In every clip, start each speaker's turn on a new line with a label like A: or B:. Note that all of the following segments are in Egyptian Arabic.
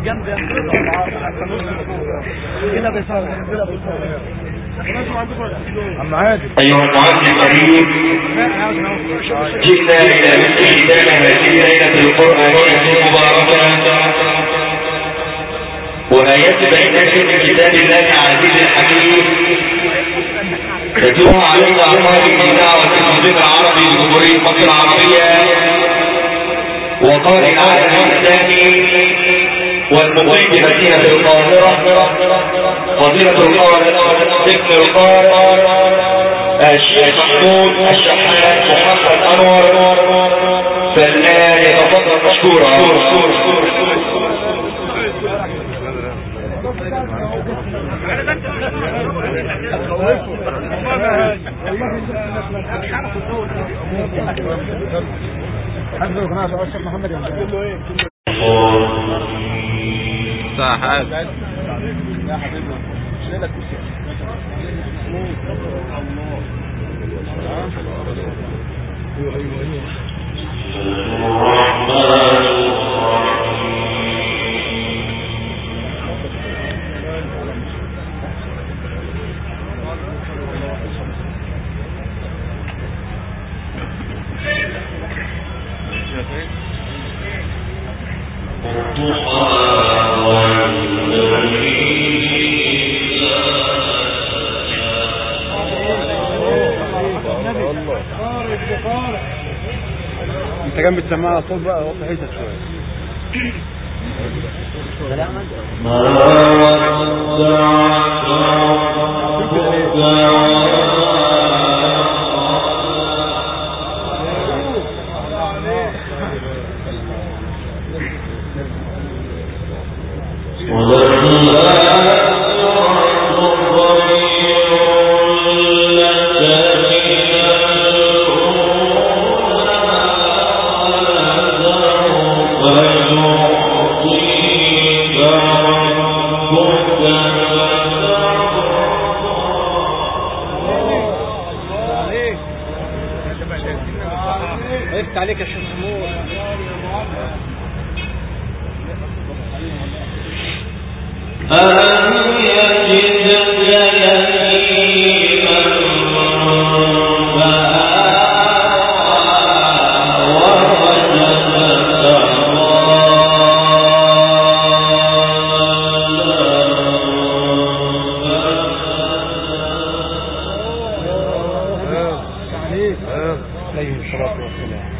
A: كده بيصور كده بيصور
B: أيها المعلم الكريم جئنا إلى مثل ختام هذه الليلة القرآنية المباركة وآيات بينات من كتاب الله العزيز الحكيم تتلوها علينا أعمال الإذاعة والتلفزيون العربي لجمهورية مصر العربية وقارئ العالم الثاني والمقيم بمدينة القاهرة فضيلة القارئ ابن القارئ الشيخ محمود الشحات محمد انور فالآن يتفضل مشكورا
A: حسب القناة الشيخ محمد
C: ساحات
A: يا حبيبنا ليلة انت جنب السماعه على طول بقى وطي حيتك شويه وقفت عليك يا شيخ محمود عليه الصلاة والسلام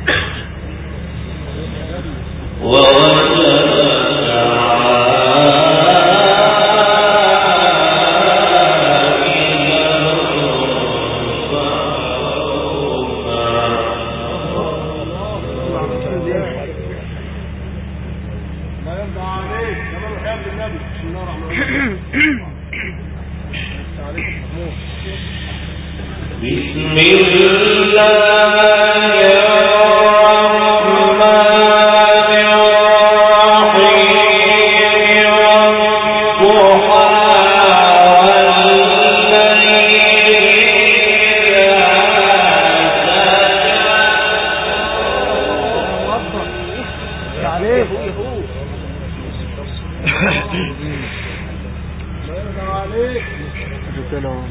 A: ما يرضى عليك كمان وحياة النبي بسم الله الرحمن الرحيم عليك محمود عليك ما يرضى عليك قلت لهم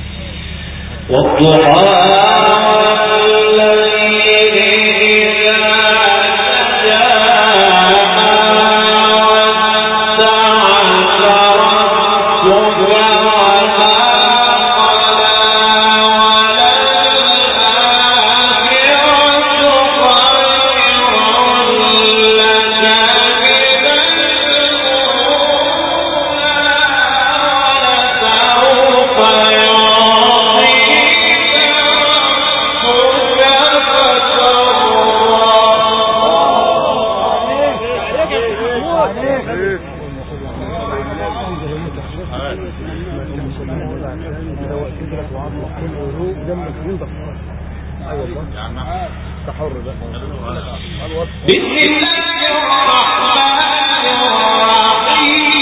A: تحر بقى
B: بسم الله الرحمن الرحيم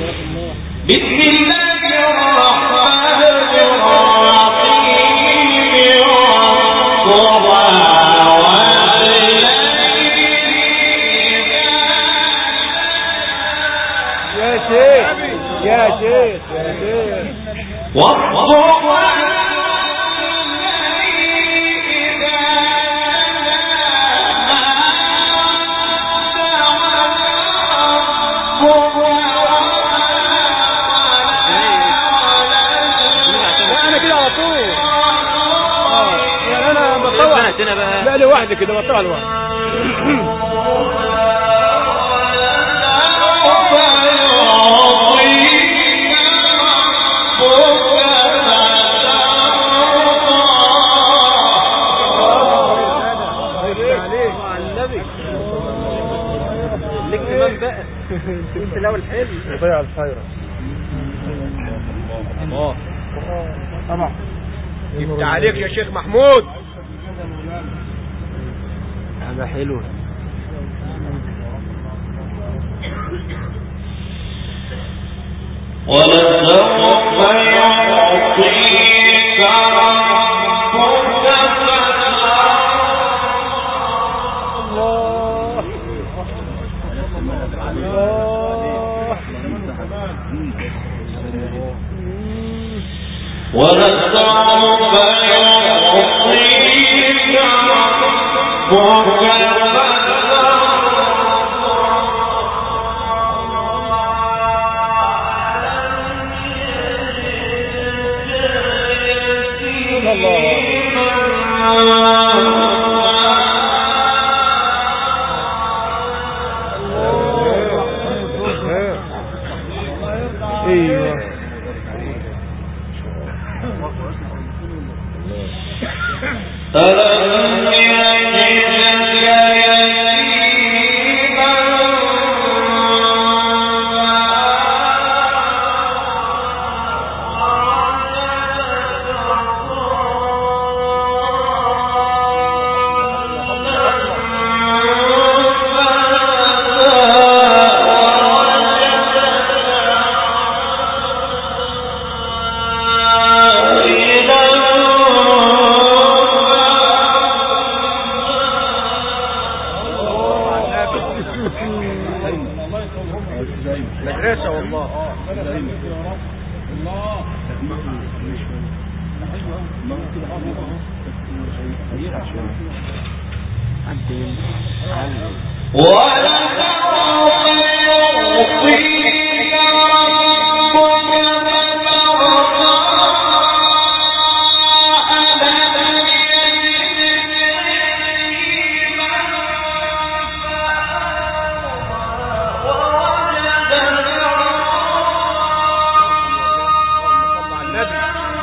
B: بسم الله الرحمن الرحيم
A: يا شيخ يا شيخ يا شيخ لا انا كده على طول اه يعني انا بطلع
C: سنتنا بقى
A: لا لوحدي كده بطلع لوحدي عليك على النبي
C: ليك كمان بقى انت لو الحلو
A: يضيع الخير
C: الله
A: طبعا جبت عليك يا شيخ محمود
C: هذا حلو
B: ولسوف يعطيك ربك
A: الله الله
B: ولسوف يعطيك ربك
A: ايوه
B: ألم يجدك
A: مدرسة والله
B: ولسوف يعطيك ربك
A: صلى على النبي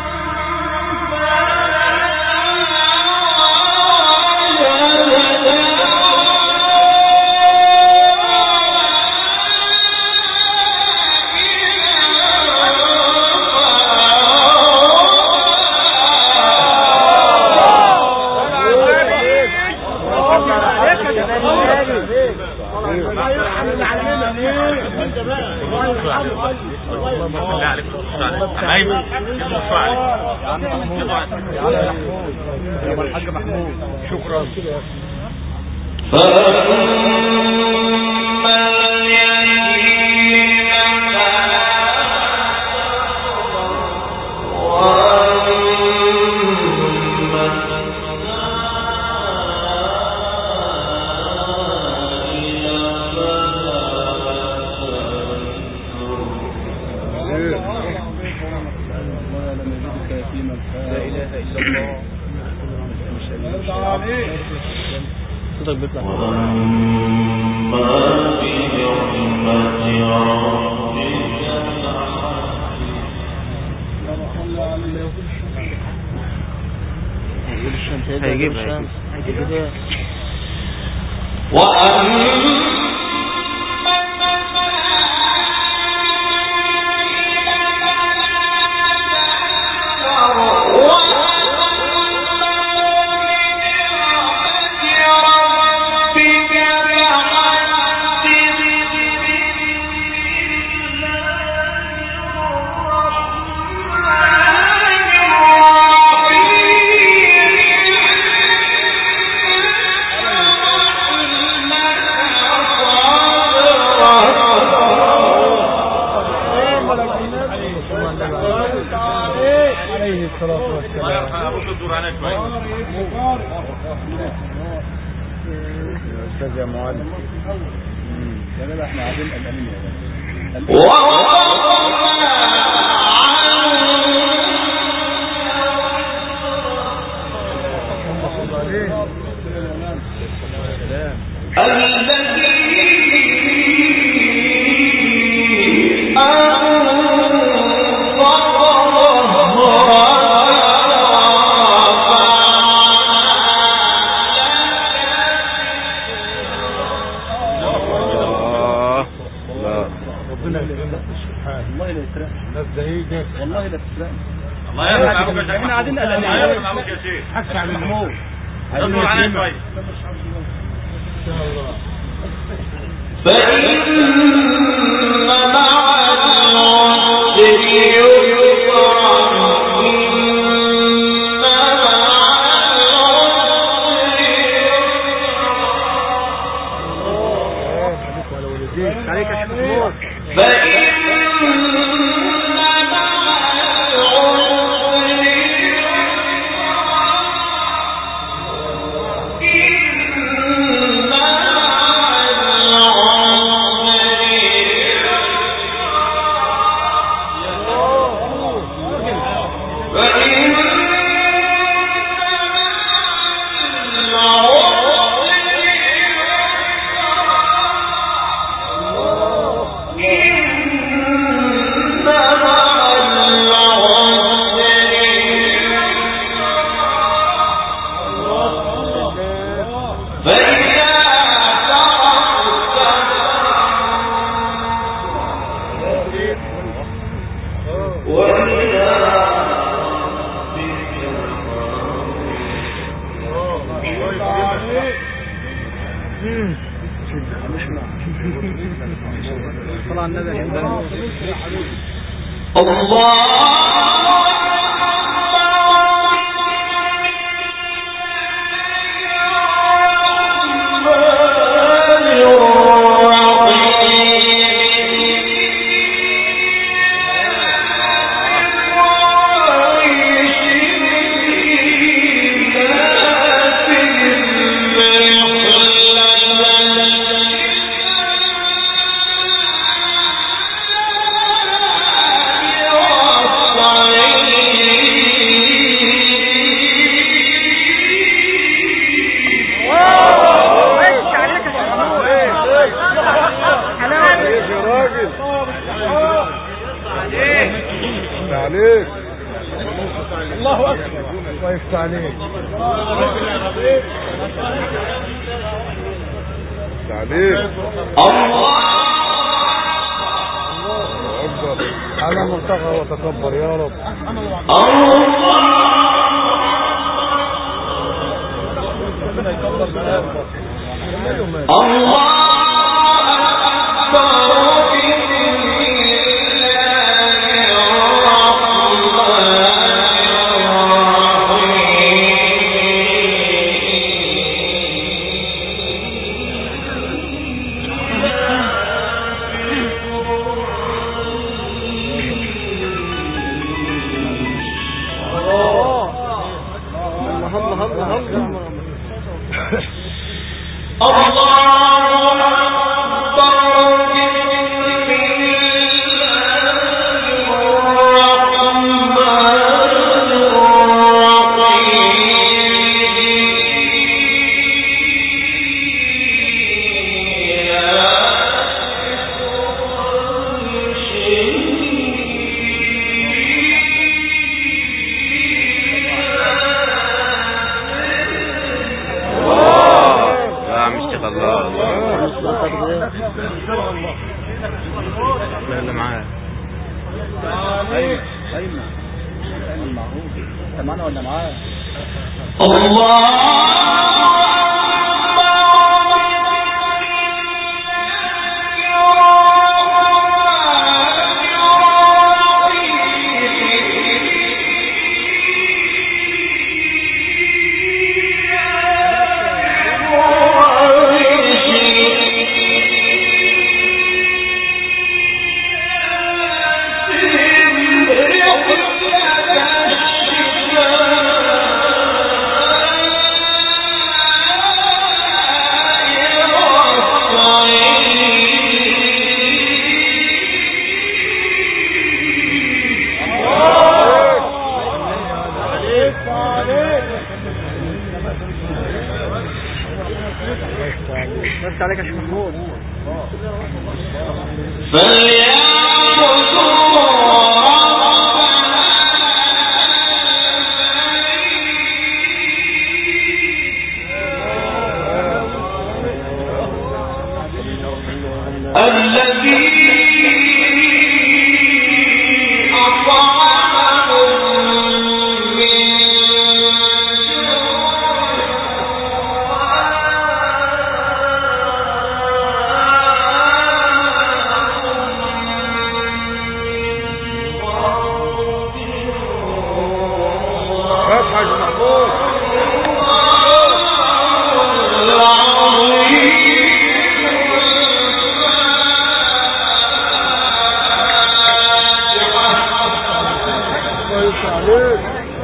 A: الحاج محمود شكرا
B: فأما اليتيم وأما
A: لا اله الا الله صوتك بيطلع
B: وأما بنعمة ربك
C: هيجيبها
A: هيجيبها
B: وأما
A: يا استاذ يا معلم يا جدع احنا قاعدين قلقانين يا جدع ربنا يسرقنا والله لا يسرقنا الناس ده ايه والله لا تسرقنا
B: الله يرحمك يا شيخ
A: احنا قاعدين قلقانين
B: الله يرحمك يا شيخ
A: حكس عن الموت
B: اصبر عليا شويه
A: عليك يا شيخ نور طلع النبي يا
D: عليك الله اكبر الله يفتح عليك يفتح عليك اكبر على مرتقى وتكبر يا رب
A: الله الله الله
C: لا مش الله لا اللي معاه
A: ايوه ايوه ايوه معروف انت معانا ولا معاه
E: Yeah.
A: بس عليك يا شيخ محمود
B: فليعبدوا